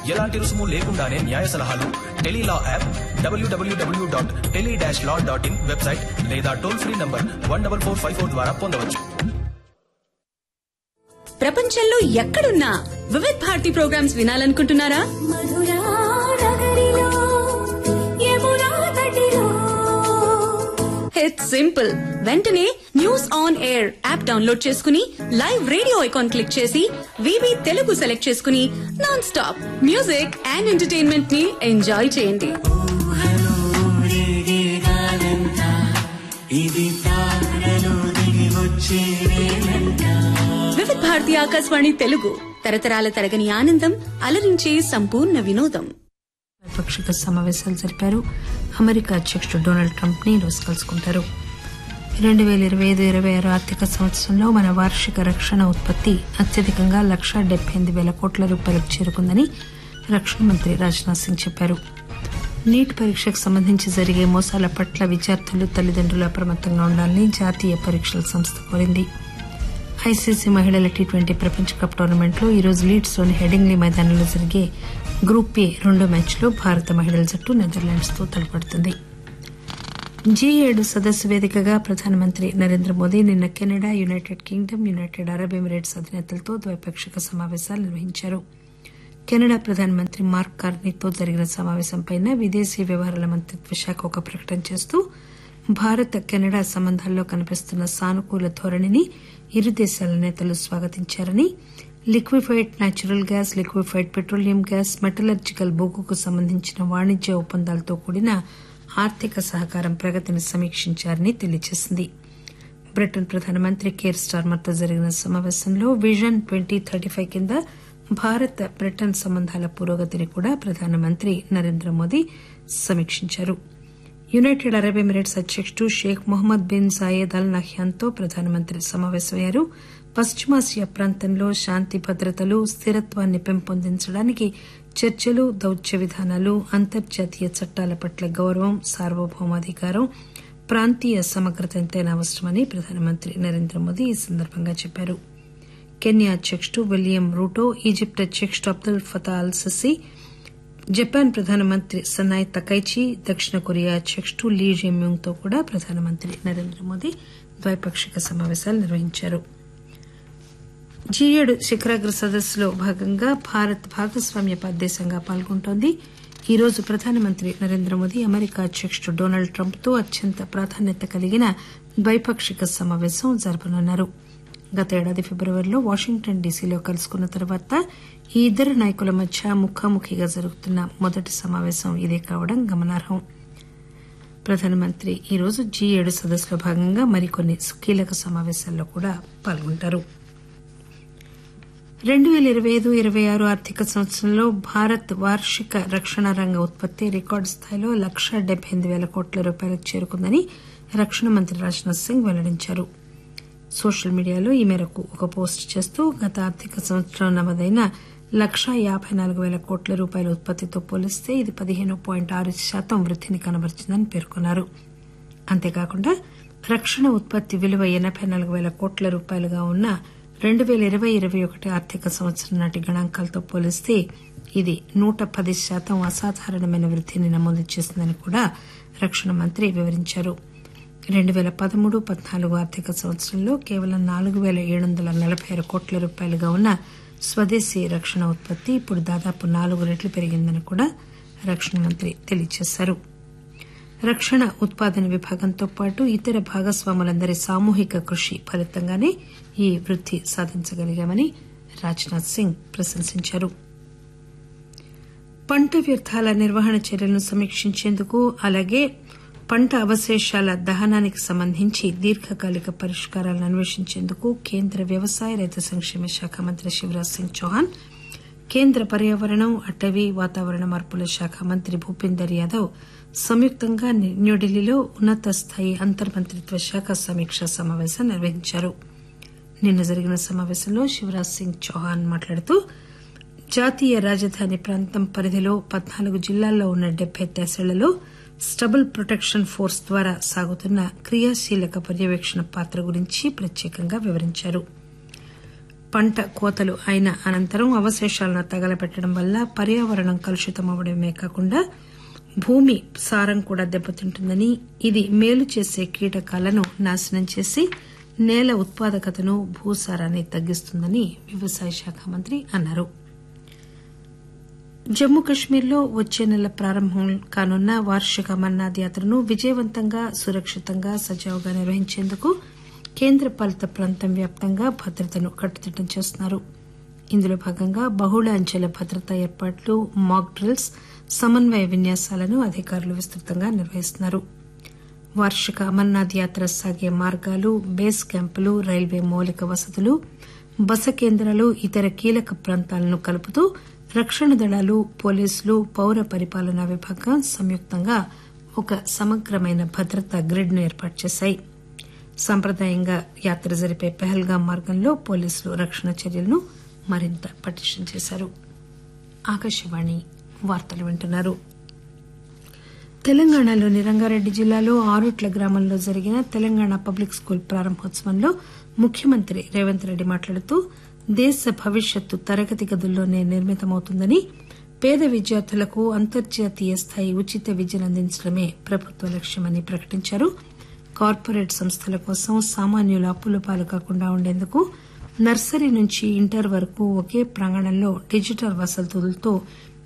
ఎలాంటి రుసుము లేకుండానే న్యాయ సలహాలు Tele Law app W W W dot tele dash law dot in website లేదా toll free number one double four five four ద్వారా పొందవచ్చు ప్రపంచంలో ఎక్కడున్నా వివిధ్ భారతి ప్రోగ్రామ్స్ వినాలనుకుంటున్నారా మధురా నగరిలో యమునా తటిలో ఇట్స్ సింపుల్ వెంటనే news on air app download చేసుకుని లైవ్ రేడియో ఐకాన్ క్లిక్ చేసి వివి తెలుగు సెలెక్ట్ చేసుకుని non stop music and entertainment ని ఎంజాయ్ చేయండి వివిధ్ భారతి ఆకాశవాణి తెలుగు తరతరాల తరగని ఆనందం అలరించే సంపూర్ణ వినోదం ద్వైపాక్షిక సమావేశాలు జరిపారు అమెరికా అధ్యక్షుడు డొనాల్డ్ ట్రంప్ ని ఈరోజు కలుసుకుంటారు రెండు పేల ఇరవై ఐదు ఇరవై ఆరు ఆర్థిక సంవత్సరంలో మన వార్షిక రక్షణ ఉత్పత్తి అత్యధికంగా లక్ష డెబ్బై ఎనిమిది వేల కోట్ల రూపాయలకు చేరుకుందని రక్షణ మంత్రి రాజ్నాథ్ సింగ్ చెప్పారు నీట్ పరీక్షకు సంబంధించి జరిగే మోసాల పట్ల విద్యార్థులు తల్లిదండ్రులు అప్రమత్తంగా ఉండాలని జాతీయ పరీక్షల సంస్థ కోరింది ఐసీసీ మహిళల టీ ట్వంటీ ప్రపంచ కప్ టోర్నమెంట్లో ఈరోజు లీడ్స్ లోని హెడింగ్లీ మైదానంలో జరిగే గ్రూప్ ఏ రెండో మ్యాచ్లో భారత మహిళల జట్టు నెదర్లాండ్స్ తో తలపడుతుంది జీ ఏడు సదస్సు వేదికగా ప్రధానమంత్రి నరేంద్ర మోదీ నిన్న Canada United Kingdom United Arab Emirates అధినేతలతో ద్వైపాక్షిక సమావేశాలు నిర్వహించారు కెనడా ప్రధానమంత్రి మార్క్ కార్నీతో జరిగిన సమావేశంపై విదేశీ వ్యవహారాల మంత్రిత్వ శాఖ ఒక ప్రకటన చేస్తూ భారత్ కెనడా సంబంధాల్లో కనిపిస్తున్న సానుకూల ధోరణిని ఇరు దేశాల నేతలు స్వాగతించారని liquefied natural gas liquefied petroleum gas metallurgical బొగ్గుకు సంబంధించిన వాణిజ్య ఒప్పందాలతో కూడిన ఆర్థిక సహకారం ప్రగతిని సమీక్షించారని తెలియజేసింది బ్రిటన్ ప్రధానమంత్రి కేర్ స్టార్మర్తో జరిగిన సమావేశంలో విజన్ ట్వంటీ థర్టీ ఫైవ్ కింద భారత్ బ్రిటన్ సంబంధాల పురోగతిని కూడా ప్రధానమంత్రి నరేంద్ర మోదీ సమీక్షించారు యునైటెడ్ అరబ్ ఎమిరేట్స్ అధ్యకుడు Sheikh Mohamed bin Zayed Al నహ్యాన్తో ప్రధానమంత్రి సమావేశమయ్యారు పశ్చిమాసియా ప్రాంతంలో శాంతి భద్రతలు స్థిరత్వాన్ని పెంపొందించడానికి చర్చలు దౌత్య విధానాలు అంతర్జాతీయ చట్టాల పట్ల గౌరవం సార్వభౌమాధికారం ప్రాంతీయ సమగ్రత ఎంతైనా అవసరమని ప్రధానమంత్రి నరేంద్ర మోదీ ఈ సందర్భంగా చెప్పారు కెన్యా అధ్యకుడు విలియం రూటో ఈజిప్ట్ అధ్యకుడు Abdel Fattah al Sisi Japan ప్రధానమంత్రి సనాయ్ తకైచి దక్షిణ కొరియా అధ్యకుడు లీ జెమ్యూంగ్ తో కూడా ప్రధానమంత్రి నరేంద్ర మోదీ ద్వైపాక్షిక సమావేశాలు నిర్వహించారు జీ ఏడు శిఖరాగ్ర సదస్సులో భాగంగా భారత్ భాగస్వామ్య దేశంగా పాల్గొంటోంది ఈ రోజు ప్రధానమంత్రి నరేంద్ర మోదీ అమెరికా అధ్యకుడు డొనాల్డ్ ట్రంప్ తో అత్యంత ప్రాధాన్యత కలిగిన ద్వైపాక్షిక సమావేశం జరపనున్నారు గత ఏడాది ఫిబ్రవరిలో వాషింగ్టన్ డీసీలో కలుసుకున్న తర్వాత ఈ ఇద్దరు నాయకుల మధ్య ముఖాముఖిగా జరుగుతున్న మొదటి సమావేశం ఇదే కావడం గమనార్హం ప్రధానమంత్రి ఈ రోజు జీ ఏడు సదస్సులో భాగంగా మరికొన్ని కీలక సమావేశాల్లో కూడా పాల్గొంటారు రెండు పేల ఇరవై ఐదు ఇరవై ఆరు ఆర్థిక సంవత్సరంలో భారత్ వార్షిక రక్షణ రంగ ఉత్పత్తి రికార్డు స్థాయిలో లక్ష డెబ్బై ఎనిమిది పేల కోట్ల రూపాయలకు చేరుకుందని రక్షణ మంత్రి రాజ్నాథ్ సింగ్ వెల్లడించారు సోషల్ మీడియాలో ఈ మేరకు ఒక పోస్ట్ చేస్తూ గత ఆర్థిక సంవత్సరం నమోదైన లక్షా యాబై నాలుగు పేల కోట్ల రూపాయల ఉత్పత్తితో పోలిస్తే ఇది పదిహేను పాయింట్ ఆరు శాతం వృద్దిని కనబరిచిందని పేర్కొన్నారు అంతేకాకుండా రక్షణ ఉత్పత్తి విలువ ఎనబై నాలుగు పేల కోట్ల రూపాయలుగా ఉన్న రెండు పేల ఇరవై ఇరవై ఒకటి ఆర్థిక సంవత్సరం నాటి గణాంకాలతో పోలిస్తే ఇది నూట పది శాతం అసాధారణమైన వృద్దిని నమోదు చేసిందని కూడా రక్షణ మంత్రి వివరించారు రెండు పేల పదమూడు పద్నాలుగు ఆర్థిక సంవత్సరంలో కేవలం నాలుగు పేల ఏడు వందల నలబై ఆరు కోట్ల రూపాయలుగా ఉన్న స్వదేశీ రక్షణ ఉత్పత్తి ఇప్పుడు దాదాపు నాలుగు రెట్లు పెరిగిందని కూడా రక్షణ మంత్రి తెలియజేశారు రక్షణ ఉత్పాదన విభాగంతో పాటు ఇతర భాగస్వాములందరి సామూహిక కృషి ఫలితంగానే ఈ వృద్ది సాధించగలిగామని రాజ్నాథ్ సింగ్ ప్రశంసించారు పంట వ్యర్థాల నిర్వహణ చర్యలను సమీక్షించేందుకు అలాగే పంట అవశేషాల దహనానికి సంబంధించి దీర్ఘకాలిక పరిష్కారాలను అన్వేషించేందుకు కేంద్ర వ్యవసాయ రైతు సంక్షేమ శాఖ మంత్రి శివరాజ్ సింగ్ చౌహాన్ కేంద్ర పర్యావరణం అటవీ వాతావరణ మార్పుల శాఖ మంత్రి భూపేందర్ యాదవ్ సంయుక్తంగా న్యూఢిల్లీలో ఉన్నత స్థాయి అంతర్మంత్రిత్వ శాఖ సమీక్షా సమావేశం నిర్వహించారు నిన్న జరిగిన సమావేశంలో శివరాజ్ సింగ్ చౌహాన్ మాట్లాడుతూ జాతీయ రాజధాని ప్రాంతం పరిధిలో పద్నాలుగు జిల్లాల్లో ఉన్న డెబ్బై తహసీళ్లలో స్టబుల్ ప్రొటెక్షన్ ఫోర్స్ ద్వారా సాగుతున్న క్రియాశీలక పర్యవేక్షణ పాత్ర గురించి ప్రత్యేకంగా వివరించారు పంట కోతలు అయిన అనంతరం అవశేషాలను తగలబెట్టడం వల్ల పర్యావరణం కలుషితమవడమే కాకుండా భూమి సారం కూడా దెబ్బతింటుందని ఇది మేలు చేసే కీటకాలను నాశనం చేసి నేల ఉత్పాదకతను భూసారాన్ని తగ్గిస్తుందని వ్యవసాయ శాఖ మంత్రి అన్నారు జమ్మూ కశ్మీర్లో వచ్చే నెల ప్రారంభం కానున్న వార్షిక అమర్నాథ్ యాత్రను విజయవంతంగా సురక్షితంగా సజావుగా నిర్వహించేందుకు కేంద్ర పాలిత ప్రాంతం వ్యాప్తంగా భద్రతను కట్టుదిట్టం చేస్తున్నారు ఇందులో భాగంగా బహుళ అంచెల భద్రతా ఏర్పాట్లు మాక్ డ్రిల్స్ సమన్వయ విన్యాసాలను అధికారులు విస్తృతంగా నిర్వహిస్తున్నారు వార్షిక అమర్నాథ్ యాత్ర సాగే మార్గాలు బేస్ క్యాంపులు రైల్వే మౌలిక వసతులు బస కేంద్రాలు ఇతర కీలక ప్రాంతాలను కలుపుతూ రక్షణ దళాలు పోలీసులు పౌర పరిపాలనా విభాగం సంయుక్తంగా ఒక సమగ్రమైన భద్రతా గ్రిడ్ ను ఏర్పాటు చేశాయి సాంప్రదాయంగా యాత్ర జరిపే పెహల్గాం మార్గంలో పోలీసులు రక్షణ చర్యలను మరింత పటిష్టం చేశారు ఆకాశవాణి వార్తలు వింటున్నారు తెలంగాణలోని రంగారెడ్డి జిల్లాలో ఆరుట్ల గ్రామంలో జరిగిన తెలంగాణ పబ్లిక్ స్కూల్ ప్రారంభోత్సవంలో ముఖ్యమంత్రి రేవంత్ రెడ్డి మాట్లాడుతూ దేశ భవిష్యత్తు తరగతి గదుల్లోనే నిర్మితమవుతుందని పేద విద్యార్థులకు అంతర్జాతీయ స్థాయి ఉచిత విద్యను అందించడమే ప్రభుత్వ లక్ష్యమని ప్రకటించారు కార్పొరేట్ సంస్థల కోసం సామాన్యుల అప్పుల పాలు కాకుండా ఉండేందుకు నర్సరీ నుంచి ఇంటర్ వరకు ఒకే ప్రాంగణంలో డిజిటల్ వసతులతో